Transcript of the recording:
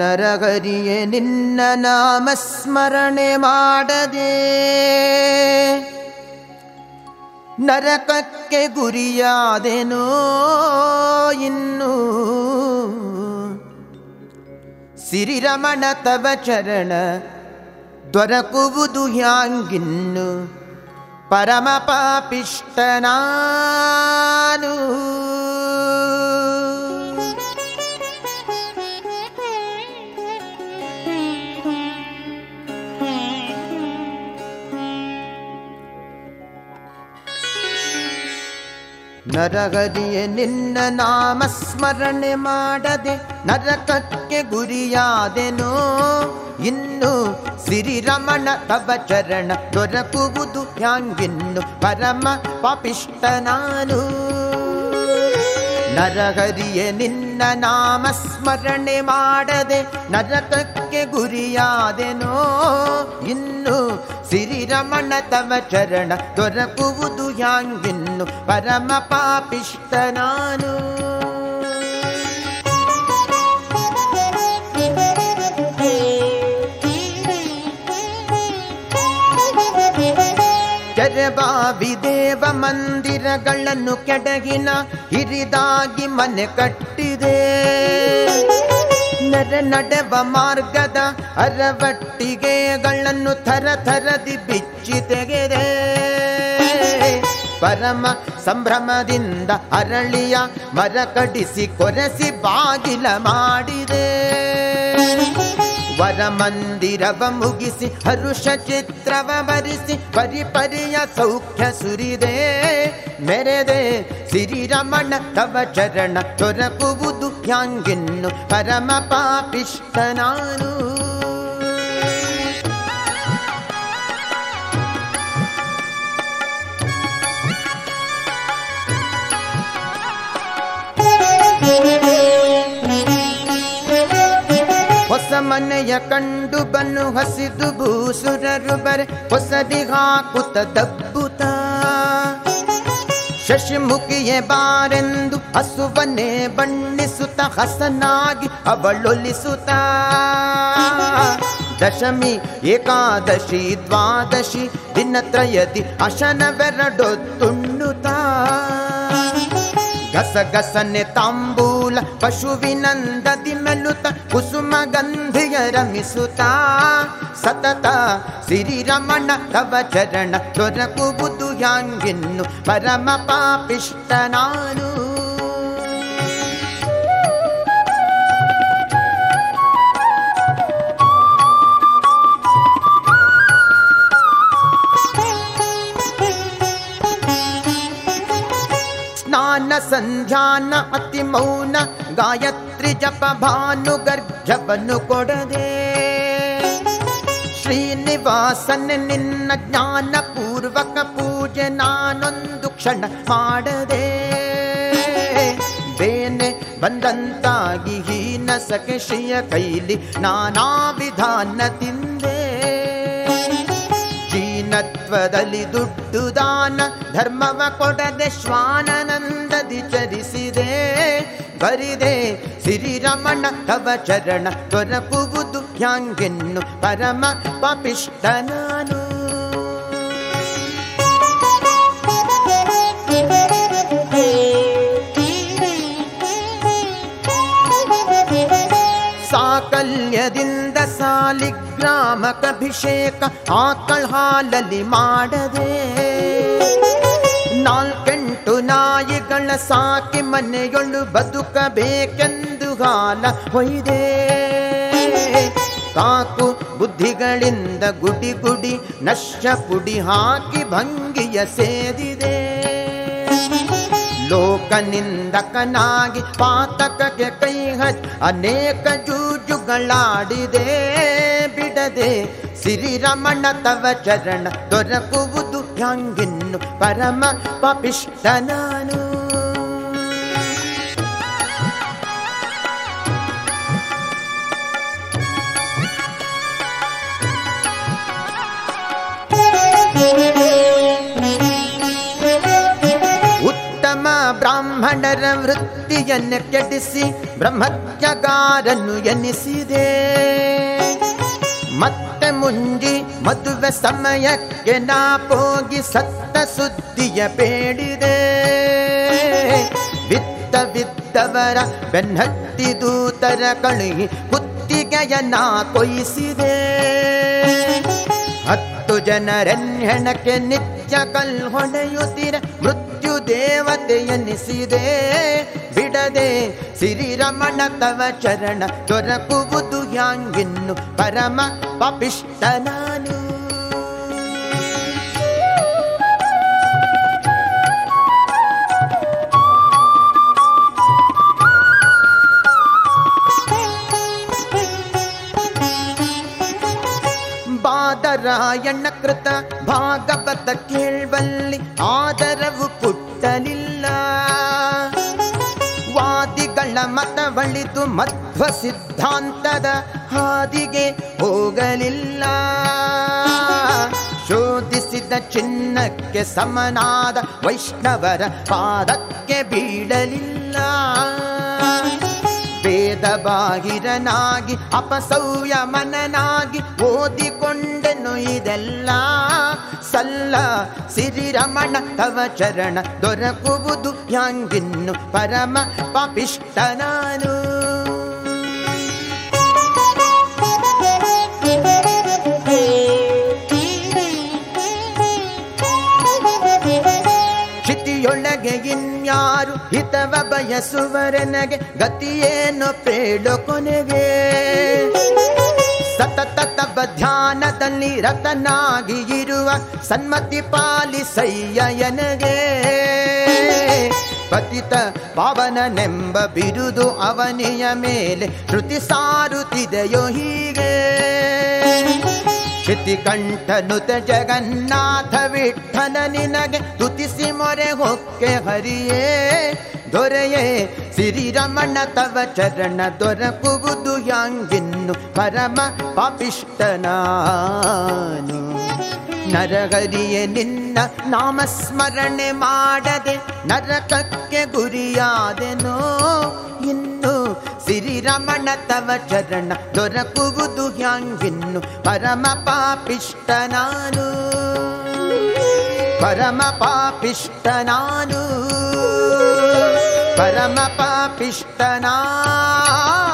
ನರಗರಿಯೇ ನಿನ್ನ ನಾಮ ಸ್ಮರಣೆ ಮಾಡದೆ ನರಕಕ್ಕೆ ಗುರಿಯಾದೆನೋ ಇನ್ನು ಸಿರಿರಮಣ ತವ ಚರಣ ದೊರಕುವುದು ಹ್ಯಾಂಗಿನ್ನು ಪರಮ ಪಾಪಿಷ್ಟನಾನು ನರಗದಿಯೇ ನಿನ್ನ ನಾಮ ಸ್ಮರಣೆ ಮಾಡದೆ ನರಕಕ್ಕೆ ಗುರಿಯಾದೆನೋ ಇನ್ನು ಸಿರಿರಮಣ ತವ ಚರಣ ದೊರಕುವುದು ಹ್ಯಾಂಗಿನ್ನು ಪರಮ ಪಾಪಿಷ್ಟ ನಾನು ನರಹರಿಯೇ ನಿನ್ನ ನಾಮ ಸ್ಮರಣೆ ಮಾಡದೆ ನರಕಕ್ಕೆ ಗುರಿಯಾದೆನೋ ಇನ್ನು ಸಿರಿರಮಣ ತವ ಚರಣ ದೊರಕುವುದು ಹ್ಯಾಂಗಿನ್ನು ಪರಮ ಪಾಪಿಷ್ಟ ನಾನು ಕೆರೆಬಾವಿ ದೇವ ಮಂದಿರಗಳನ್ನು ಕೆಡಗಿನ ಹಿರಿದಾಗಿ ಮನೆ ಕಟ್ಟಿದೆ ನರ ನಡೆವ ಮಾರ್ಗದ ಅರವಟ್ಟಿಗೆಗಳನ್ನು ಥರ ಥರದಿ ಬಿಚ್ಚಿ ತೆಗೆದೆ ಪರಮ ಸಂಭ್ರಮದಿಂದ ಅರಳಿಯ ಮರ ಕಡಿಸಿ ಕೊರೆಸಿ ಬಾಗಿಲ ಮಾಡಿದೆ ವರ ಮಂದಿರವ ಮುಗಿಸಿ ಹರುಷ ಚಿತ್ರವ ಬರಿಸಿ ಪರಿಪರಿಯ ಸೌಖ್ಯ ಸುರಿದೆ ಮೆರೆದೆ ಸಿರಿರಮಣ ತವ ಚರಣ ದೊರಕುವುದು ಹ್ಯಾಂಗಿನ್ನು ಪರಮ ಪಾಪಿಷ್ಟ ನಾನು ಹೊಸ ಮನೆಯ ಕಂಡು ಬನ್ನು ಹಸಿದು ಭೂಸುರರು ಬರೆ ಹೊಸದಿ ಹಾಕುತ್ತ ದಬ್ಬುತ್ತ ಶಶಿಮುಖಿಯೇ ಬಾರೆಂದು ಹಸುವನ್ನೇ ಬಣ್ಣಿಸುತ್ತ ಹಸನಾಗಿ ಅವಳೊಲಿಸುತ್ತ ದಶಮಿ ಏಕಾದಶಿ ದ್ವಾದಶಿ ದಿನತ್ರಯದಿ ಅಶನವೆರಡೊತ್ತುಣ್ಣುತ್ತಾ ಗಸಗಸನೆ ತಾಂಬೂಲ ಪಶುವಿನಂದದಿ ಮೆಲುತ ಕುಸುಮ ಗಂಧಿಯ ರಮಿಸುತ್ತ ಸತತ ಸಿರಿರಮಣ ತವ ಚರಣ ದೊರಕುವುದು ಹ್ಯಾಂಗಿನ್ನು ಪರಮ ಪಾಪಿಷ್ಟ ನಾನು ಸ್ನಾನ ಸಂಧ್ಯಾನ ಅತಿ ಮೌನ ಗಾಯತ್ರಿ ಜಪ ಭಾನು ಗರ್ಜವನ್ನು ಕೊಡದೆ ಶ್ರೀನಿವಾಸನ ನಿನ್ನ ಜ್ಞಾನ ಪೂರ್ವಕ ಪೂಜೆ ನಾನೊಂದು ಕ್ಷಣ ಮಾಡದೆ ಬೇನೆ ಬಂದಂತಾಗಿ ಹೀನ ಸಖೆ ಶ್ರೀಯ ಕೈಲಿ ನಾನಾ ವಿಧಾನ ತಿಂದೆ ಜೀನತ್ವದಲ್ಲಿ ದುಡ್ಡು ದಾನ ಧರ್ಮವ ಕೊಡದೆ ಶ್ವಾನನಂದದಿ ಚರಿಸಿದೆ ಬರಿದೆ ಸಿರಿರಮಣ ತವ ಚರಣ ದೊರಕುವುದು ಹ್ಯಾಂಗೆನ್ನು ಪರಮ ಪಾಪಿಷ್ಟ ನಾನು ಸಾಕಲ್ಯದಿಂದ ಸಾಲಿಗ್ರಾಮಕಭಿಷೇಕ ಆಕಳ ಹಾಲಲ್ಲಿ ಮಾಡದೆ ನಾಲ್ಕೆಂಟು ನಾಯಿಗಳ ಸಾಕಿ ಮನೆಯೊಳು ಬದುಕಬೇಕೆಂದು ಹಾಲ ಹೊಯ್ದೆ ಕಾಕು ಬುದ್ಧಿಗಳಿಂದ ಗುಡಿ ಗುಡಿ ನಶ್ಯ ಪುಡಿ ಹಾಕಿ ಭಂಗಿಯ ಸೇದಿದೆ ಲೋಕನಿಂದಕನಾಗಿ ಪಾತಕಕ್ಕೆ ಕೈ ಹಚ್ ಅನೇಕ ಜೂಜುಗಳಾಡಿದೆ ಬಿಡದೆ ಸಿರಿರಮಣ ತವ ಚರಣ ದೊರಕುವುದು ಹ್ಯಾಂಗಿನ್ನು ಪರಮ ಪಾಪಿಷ್ಟ ನಾನು ಉತ್ತಮ ಬ್ರಾಹ್ಮಣರ ವೃತ್ತಿಯನ್ನು ಕೆಡಿಸಿ ಬ್ರಹ್ಮತ್ಯಗಾರನು ಎನಿಸಿದೆ ಮತ್ತೆ ಮುಂಜಿ ಮದುವೆ ಸಮಯಕ್ಕೆ ನಾ ಹೋಗಿ ಸತ್ತ ಸುದ್ದಿಯ ಬೇಡಿದೆ ಬಿತ್ತ ಬಿದ್ದವರ ಬೆನ್ನಟ್ಟಿ ದೂತರ ಕಳುಹಿ ಕುತ್ತಿಗೆಯ ನಾ ಕೊಯಿಸಿದೆ ಹತ್ತು ಜನರೆನ್ನೆಣಕ್ಕೆ ನಿತ್ಯ ಕಲ್ ಹೊಡೆಯುತ್ತಿರ ಮೃತ್ಯು ದೇವತೆ ಎನಿಸಿದೆ ಬಿಡದೆ ಸಿರಿರಮಣ ತವ ಚರಣ ದೊರಕುವುದು ಯಾಂಗಿನ್ನು ಪರಮ ಪಪಿಷ್ಟ ನಾನು ಬಾದರಾಯಣ್ಣ ಕೃತ ಭಾಗವತ ಕೇಳ್ಬಲ್ಲಿ ಆದರವು ಪುಟ್ಟಲಿಲ್ಲ ವಾದಿಗಳ ಮತವಳಿದು ಮಧ್ವ ಸಿದ್ಧಾಂತದ ಹಾದಿಗೆ ಹೋಗಲಿಲ್ಲ ಶೋಧಿಸಿದ ಚಿನ್ನಕ್ಕೆ ಸಮನಾದ ವೈಷ್ಣವರ ಪಾದಕ್ಕೆ ಬೀಳಲಿಲ್ಲ ವೇದ ಬಾಹಿರನಾಗಿ ಅಪಸೌಯ ಮನನಾಗಿ ಓದಿಕೊಂಡೆನು ಇದೆಲ್ಲ ಸಲ್ಲ ಸಿರಿರಮಣ ತವ ಚರಣ ದೊರಕುವುದು ಯಾಂಗಿನ್ನು ಪರಮ ಪಾಪಿಷ್ಟ ನಾನು ಚಿತಿಯೊಳಗೆ ಇನ್ಯಾರು ಹಿತವ ಬಯಸುವರೆನಗೆ ಗತಿಯೇನು ಪೇಳು ಕೊನೆಗೆ ಸತತ ತವ ಧ್ಯಾನದಲ್ಲಿ ರತನಾಗಿ ಇರುವ ಸನ್ಮತಿ ಪಾಲಿಸಯ್ಯನಗೆ ಪತಿತ ಪಾವನನೆಂಬ ಬಿರುದು ಅವನಿಯ ಮೇಲೆ ಶ್ರುತಿ ಸಾರುತ್ತಿದೆಯೋ ಹೀಗೆ ಕಂಠನುತ ಜಗನ್ನಾಥ ವಿಠಲ ನಿನಗೆ ತುತಿಸಿ ಮೊರೆ ಹೊಕ್ಕೆ ಹರಿಯೇ ದೊರೆಯೇ ಸಿರಿರಮಣ ತವ ಚರಣ ದೊರಕುವುದು ಯಾಂಗಿನ್ನು ಪರಮ ಪಾಪಿಷ್ಟನಾನು ನರಹರಿಯೇ ನಿನ್ನ ನಾಮಸ್ಮರಣೆ ಮಾಡದೆ ನರಕಕ್ಕೆ ಗುರಿಯಾದೆನೋ ಇನ್ನು ಸಿರಿರಮಣ ತವ ಚರಣ ದೊರಕುವುದು ಹ್ಯಾಂಗಿನ್ನು ಪರಮ ಪಾಪಿಷ್ಟ ನಾನು ಪರಮ ಪಾಪಿಷ್ಟ ನಾನು ಪರಮ ಪಾಪಿಷ್ಟ ನಾನು